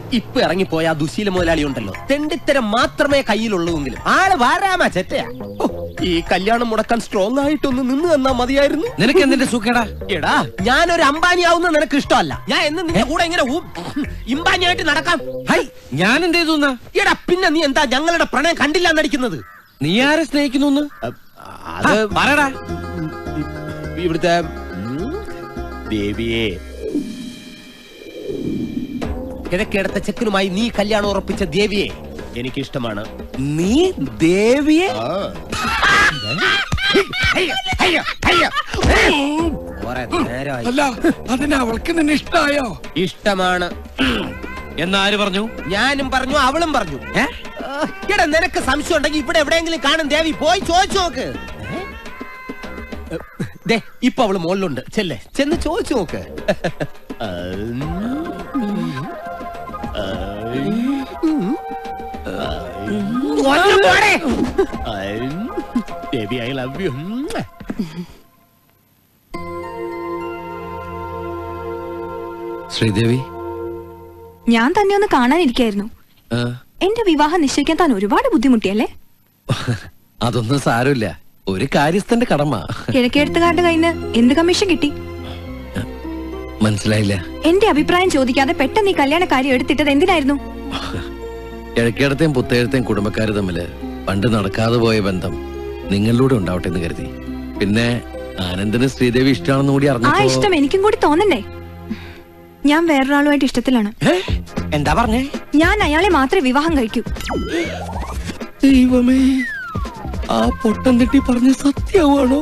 ഇപ്പൊ ഇറങ്ങിപ്പോയ ആ ദുശീല മുതലാളി ഉണ്ടല്ലോ തെണ്ടിത്തരം മാത്രമേ കയ്യിലുള്ളൂവെങ്കിലും ആള് വാരാമാ ചെറ്റയാ ഓ, ഈ കല്യാണം മുടക്കാൻ സ്ട്രോങ് ആയിട്ടൊന്ന് നിന്ന് തന്നാ മതിയായിരുന്നു നിനക്ക് എന്തിന്റെ സുഖേടാ എടാ ഞാനൊരു അംബാനി ആവുന്ന നിനക്ക് ഇഷ്ടമല്ല ഞാൻ എന്ന് നിന്റെ കൂടെ ഇങ്ങനെ ഊ- ഇമ്പാനിയായിട്ട് നടക്കാം ഹൈ ഞാൻ എന്ത് ചെയ്തു എന്നാ? എടാ പിന്നെ നീ എന്താ ഞങ്ങളുടെ പ്രണയം കണ്ടില്ല എന്നടിക്കുന്നത് നീ ആരെ സ്നേഹിക്കുന്നു അത് പറയടാ ഇവിടുത്തെ ഉം, ദേവിയെ കിഴക്കേടത്തെ ചെക്കനുമായി നീ കല്യാണം ഉറപ്പിച്ച ദേവിയെ എനിക്കിഷ്ടമാണ് നീ ദേവിയെ കുറെ നേരമായി. അല്ല അതിന് അവൾക്ക് നിന്നെ ഇഷ്ടായോ ഇഷ്ടമാണ് എന്നാര് പറഞ്ഞു ഞാനും പറഞ്ഞു അവളും പറഞ്ഞു ആ, എടാ നിനക്ക് സംശയം ഉണ്ടെങ്കിൽ ഇവിടെ എവിടെയെങ്കിലും കാണും ദേവി പോയി ചോദിച്ചു നോക്ക് ഏ? ദേ ഇപ്പൊ അവള് മുകളിലുണ്ട് ചെല്ലേ ചെന്ന് ചോദിച്ചു നോക്ക് ഒന്ന് പോടെ. Devi I love you Sridevi ഞാൻ തന്നെ ഒന്ന് കാണാനിരിക്കായിരുന്നു ആ, എന്റെ വിവാഹം നിശ്ചയിക്കാൻ താൻ ഒരുപാട് ബുദ്ധിമുട്ടിയല്ലേ അതൊന്നും സാരമില്ല ഒരു കാര്യസ്ഥന്റെ കടമ കിഴക്കേടത്തുകാരുടെ കയ്യിൽ നിന്ന് എന്ത് കമ്മീഷൻ കിട്ടി മനസ്സിലായില്ല എന്റെ അഭിപ്രായം ചോദിക്കാതെ പെട്ടെന്ന് ഈ കല്യാണ കാര്യം എടുത്തിട്ടത് എന്തിനായിരുന്നു കിഴക്കേടത്തെയും പുത്തേഴത്തെയും കുടുംബക്കാര് തമ്മില് പണ്ട് നടക്കാതെ പോയ ബന്ധം നിങ്ങളിലൂടെ ഉണ്ടാവട്ടെ എന്ന് കരുതി പിന്നെ ആനന്ദന് ശ്രീദേവി ഇഷ്ടമാണെന്ന് കൂടി ആ അറിഞ്ഞപ്പോ ഇഷ്ടം എനിക്കും കൂടി തോന്നണ്ടേ ഞാൻ വേറൊരാളുമായിട്ട് ഇഷ്ടത്തിലാണ് എന്താ പറഞ്ഞേ ഞാൻ അയാളെ മാത്രമേ വിവാഹം കഴിക്കൂ ദൈവമേ ആ പൊട്ടം തെട്ടി പറഞ്ഞ സത്യമാണോ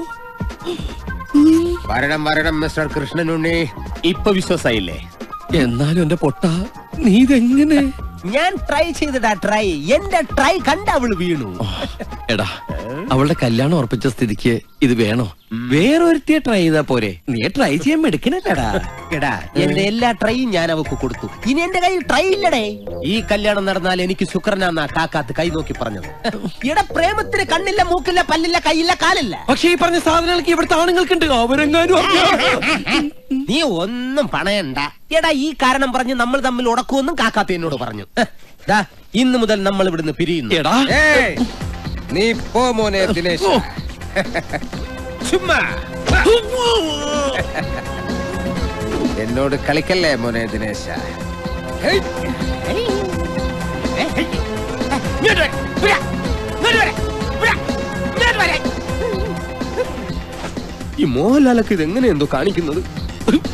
വരണം വരണം മിസ്റ്റർ കൃഷ്ണനുണ്ണി ഇപ്പൊ വിശ്വാസായില്ലേ എന്നാലും എന്റെ പൊട്ട നീ ഇതെങ്ങനെ ഞാൻ ട്രൈ ചെയ്തിടാ ട്രൈ എന്റെ ട്രൈ കണ്ട അവള് വീണു എടാ അവളുടെ കല്യാണം ഉറപ്പിച്ച സ്ഥിതിക്ക് ഇത് വേണോ വേറൊരുത്തിയെ ട്രൈ ചെയ്താ പോരെ നീ ട്രൈ ചെയ്യാൻ എടുക്കണല്ലേടാ എടാ എന്റെ എല്ലാ ട്രൈയും ഞാൻ അവക്ക് കൊടുത്തു ഇനി എന്റെ കയ്യിൽ ട്രൈ ഇല്ലടേ ഈ കല്യാണം നടന്നാൽ എനിക്ക് ശുക്രനാന്നാ കാക്കാത്ത് കൈ നോക്കി പറഞ്ഞത് എടാ പ്രേമത്തിന് കണ്ണില്ല മൂക്കില്ല പല്ലില്ല കൈയില്ല കാലില്ല പക്ഷെ ഈ പറഞ്ഞ സാധനങ്ങൾക്ക് ഇവിടുത്തെ ആണുങ്ങൾക്കുണ്ട് അവരെങ്ങാനും നീ ഒന്നും പണയണ്ട എടാ ഈ കാരണം പറഞ്ഞ് നമ്മൾ തമ്മിൽ ഉടക്കുമെന്നും കാക്കാത്ത എന്നോട് പറഞ്ഞു ദാ, ഇന്ന് മുതൽ നമ്മൾ ഇവിടുന്ന് പിരിയുന്നു എടാ ഏയ്, നീ പോ മോനെ ദിനേശ് ചുമ്മാ എന്നോട് കളിക്കല്ലേ മോനെ ദിനേശ ഹേയ്, ഇങ്ങോട്ട് വരെ. വിടാ. ഇങ്ങോട്ട് വരെ. വിടാ. ഇങ്ങോട്ട് വരെ. ഈ മോഹൻലാലൊക്കെ ഇത് എങ്ങനെ എന്തോ കാണിക്കുന്നത്